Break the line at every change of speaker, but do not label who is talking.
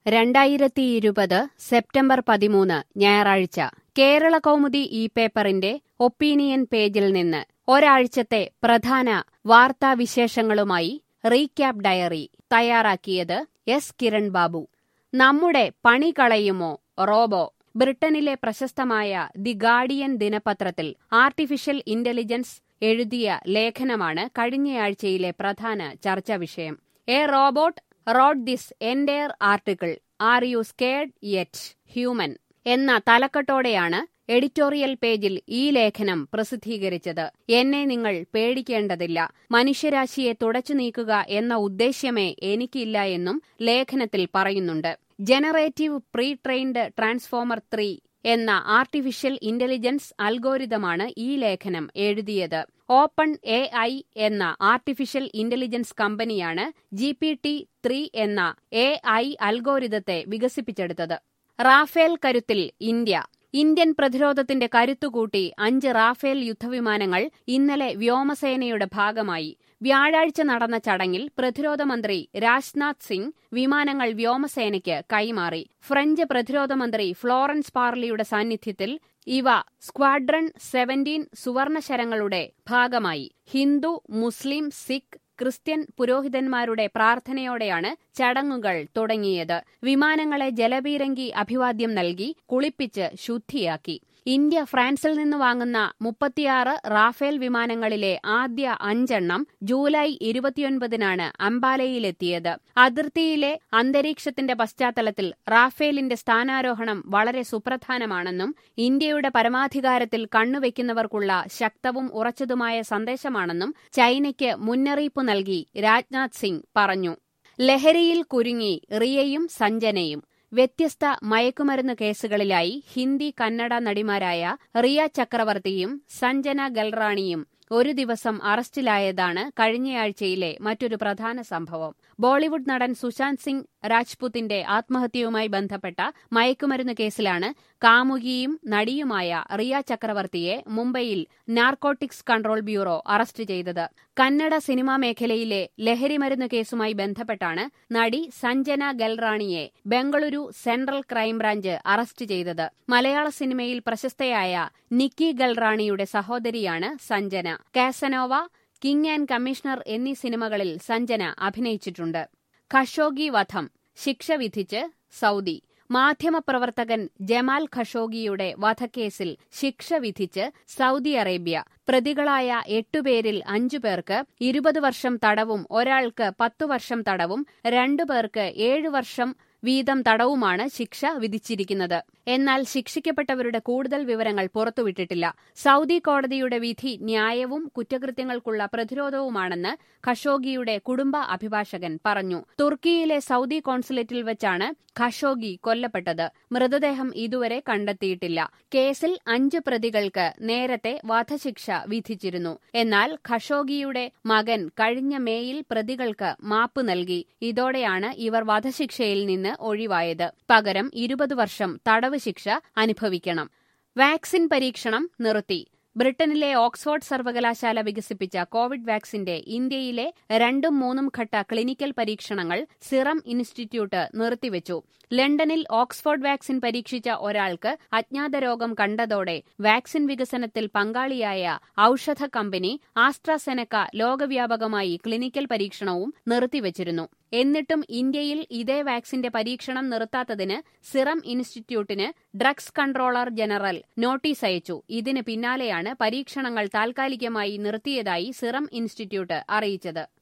രണ്ടായിരത്തി ഇരുപത് സെപ്റ്റംബർ പതിമൂന്ന് ഞായറാഴ്ച കേരള കൗമുദി ഈ പേപ്പറിന്റെ ഒപ്പീനിയൻ പേജിൽ നിന്ന് ഒരാഴ്ചത്തെ പ്രധാന വാർത്താവിശേഷങ്ങളുമായി റീക്യാപ്പ് ഡയറി തയ്യാറാക്കിയത് എസ് കിരൺ ബാബു നമ്മുടെ പണി കളയുമോ റോബോ ബ്രിട്ടനിലെ പ്രശസ്തമായ ദി ഗാർഡിയൻ ദിനപത്രത്തിൽ ആർട്ടിഫിഷ്യൽ ഇന്റലിജൻസ് എഴുതിയ ലേഖനമാണ് കഴിഞ്ഞയാഴ്ചയിലെ പ്രധാന ചർച്ചാ വിഷയം a robot wrote this entire article are you scared yet human എന്ന തലക്കെട്ടോടെയാണ് എഡിറ്റോറിയൽ പേജിൽ ഈ ലേഖനം പ്രസിദ്ധീകരിച്ചത് എന്നെ നിങ്ങൾ പേടിക്കേണ്ടതില്ല മനുഷ്യരാശിയെ തുടച്ചു നീക്കുക എന്ന ഉദ്ദേശ്യമേ എനിക്കില്ല എന്നും ലേഖനത്തിൽ പറയുന്നുണ്ട് generative pre trained transformer three എന്ന ആർട്ടിഫിഷ്യൽ ഇന്റലിജൻസ് അൽഗോരിതമാണ് ഈ ലേഖനം എഴുതിയത് ഓപ്പൺ എ ഐ എന്ന ആർട്ടിഫിഷ്യൽ ഇന്റലിജൻസ് കമ്പനിയാണ് ജി പി ടി ത്രീ എന്ന എ ഐ അൽഗോരിതത്തെ വികസിപ്പിച്ചെടുത്തത് റാഫേൽ കരുത്തിൽ ഇന്ത്യ ഇന്ത്യൻ പ്രതിരോധത്തിന്റെ കരുത്തുകൂട്ടി അഞ്ച് റാഫേൽ യുദ്ധവിമാനങ്ങൾ ഇന്നലെ വ്യോമസേനയുടെ ഭാഗമായി വ്യാഴാഴ്ച നടന്ന ചടങ്ങിൽ പ്രതിരോധ മന്ത്രി രാജ്നാഥ് സിംഗ് വിമാനങ്ങൾ വ്യോമസേനയ്ക്ക് കൈമാറി ഫ്രഞ്ച് പ്രതിരോധ മന്ത്രി ഫ്ലോറൻസ് പാർലിയുടെ സാന്നിധ്യത്തിൽ ഇവ സ്ക്വാഡ്രൺ സെവന്റീൻ സുവർണശരങ്ങളുടെ ഭാഗമായി ഹിന്ദു മുസ്ലിം സിഖ് ക്രിസ്ത്യൻ പുരോഹിതന്മാരുടെ പ്രാർത്ഥനയോടെയാണ് ചടങ്ങുകൾ തുടങ്ങിയത് വിമാനങ്ങളെ ജലപീരങ്കി അഭിവാദ്യം നൽകി കുളിപ്പിച്ച് ശുദ്ധിയാക്കി ഇന്ത്യ ഫ്രാൻസിൽ നിന്ന് വാങ്ങുന്ന മുപ്പത്തിയാറ് റാഫേൽ വിമാനങ്ങളിലെ ആദ്യ അഞ്ചെണ്ണം ജൂലൈ ഇരുപത്തിയൊൻപതിനാണ് അംബാലയിലെത്തിയത് അതിർത്തിയിലെ അന്തരീക്ഷത്തിന്റെ പശ്ചാത്തലത്തിൽ റാഫേലിന്റെ സ്ഥാനാരോഹണം വളരെ സുപ്രധാനമാണെന്നും ഇന്ത്യയുടെ പരമാധികാരത്തിൽ കണ്ണുവെക്കുന്നവർക്കുള്ള ശക്തവും ഉറച്ചതുമായ സന്ദേശമാണെന്നും ചൈനയ്ക്ക് മുന്നറിയിപ്പ് നൽകി രാജ്നാഥ് സിംഗ് പറഞ്ഞു ലഹരിയിൽ കുരുങ്ങി റിയയും സഞ്ജനയും വ്യത്യസ്ത മയക്കുമരുന്ന് കേസുകളിലായി ഹിന്ദി കന്നഡ നടിമാരായ റിയ ചക്രവർത്തിയും സഞ്ജന ഗൽറാണിയും ഒരു ദിവസം അറസ്റ്റിലായതാണ് കഴിഞ്ഞയാഴ്ചയിലെ മറ്റൊരു പ്രധാന സംഭവം ബോളിവുഡ് നടൻ സുശാന്ത് സിംഗ് രാജ്പുത്തിന്റെ ആത്മഹത്യയുമായി ബന്ധപ്പെട്ട മയക്കുമരുന്ന് കേസിലാണ് കാമുകിയും നടിയുമായ റിയ ചക്രവർത്തിയെ മുംബൈയിൽ നാർക്കോട്ടിക്സ് കൺട്രോൾ ബ്യൂറോ അറസ്റ്റ് ചെയ്തത് കന്നഡ സിനിമാ മേഖലയിലെ ലഹരിമരുന്ന് കേസുമായി ബന്ധപ്പെട്ടാണ് നടി സഞ്ജന ഗൽറാണിയെ ബംഗളൂരു സെൻട്രൽ ക്രൈംബ്രാഞ്ച് അറസ്റ്റ് ചെയ്തത് മലയാള സിനിമയിൽ പ്രശസ്തയായ നിക്കി ഗൽറാണിയുടെ സഹോദരിയാണ് Sanjana Casanova king and commissioner എന്നീ സിനിമകളിൽ സഞ്ജന അഭിനയിച്ചിട്ടുണ്ട് ഖഷോഗി വധം ശിക്ഷ വിധിച്ച് സൗദി മാധ്യമപ്രവർത്തകൻ ജമാൽ ഖഷോഗിയുടെ വധക്കേസിൽ ശിക്ഷ വിധിച്ച് സൗദി അറേബ്യ പ്രതികളായ എട്ടുപേരിൽ അഞ്ചുപേർക്ക് ഇരുപത് വർഷം തടവും ഒരാൾക്ക് പത്തു വർഷം തടവും രണ്ടുപേർക്ക് ഏഴു വർഷം വീതം തടവുമാണ് ശിക്ഷ വിധിച്ചിരിക്കുന്നത് എന്നാൽ ശിക്ഷിക്കപ്പെട്ടവരുടെ കൂടുതൽ വിവരങ്ങൾ പുറത്തുവിട്ടിട്ടില്ല സൗദി കോടതിയുടെ വിധി ന്യായവും കുറ്റകൃത്യങ്ങൾക്കുള്ള പ്രതിരോധവുമാണെന്ന് ഖഷോഗിയുടെ കുടുംബ അഭിഭാഷകൻ പറഞ്ഞു തുർക്കിയിലെ സൗദി കോൺസുലേറ്റിൽ വെച്ചാണ് ഖഷോഗി കൊല്ലപ്പെട്ടത് മൃതദേഹം ഇതുവരെ കണ്ടെത്തിയിട്ടില്ല കേസിൽ അഞ്ച് പ്രതികൾക്ക് നേരത്തെ വധശിക്ഷ വിധിച്ചിരുന്നു എന്നാൽ ഖഷോഗിയുടെ മകൻ കഴിഞ്ഞ മേയിൽ പ്രതികൾക്ക് മാപ്പ് നൽകി ഇതോടെയാണ് ഇവർ വധശിക്ഷയിൽ നിന്ന് ഒഴിവായത് പകരം ഇരുപത് വർഷം തടവ് ശിക്ഷ അനുഭവിക്കണം വാക്സിൻ പരീക്ഷണം നിർത്തി ബ്രിട്ടനിലെ ഓക്സ്ഫോർഡ് സർവകലാശാല വികസിപ്പിച്ച കോവിഡ് വാക്സിന്റെ ഇന്ത്യയിലെ രണ്ടും മൂന്നും ഘട്ട ക്ലിനിക്കൽ പരീക്ഷണങ്ങൾ സിറം ഇൻസ്റ്റിറ്റ്യൂട്ട് നിർത്തിവച്ചു ലണ്ടനിൽ ഓക്സ്ഫോർഡ് വാക്സിൻ പരീക്ഷിച്ച ഒരാൾക്ക് അജ്ഞാത രോഗം കണ്ടതോടെ വാക്സിൻ വികസനത്തിൽ പങ്കാളിയായ ഔഷധ കമ്പനി ആസ്ട്രാസെനക്ക ലോകവ്യാപകമായി ക്ലിനിക്കൽ പരീക്ഷണവും നിർത്തിവച്ചിരുന്നു എന്നിട്ടും ഇന്ത്യയിൽ ഇതേ വാക്സിന്റെ പരീക്ഷണം നിർത്താത്തതിന് സിറം ഇൻസ്റ്റിറ്റ്യൂട്ടിന് ഡ്രഗ്സ് കൺട്രോളർ ജനറൽ നോട്ടീസ് അയച്ചു ഇതിന് പിന്നാലെയാണ് പരീക്ഷണങ്ങൾ താൽക്കാലികമായി നിർത്തിയതായി സിറം ഇൻസ്റ്റിറ്റ്യൂട്ട് അറിയിച്ചത്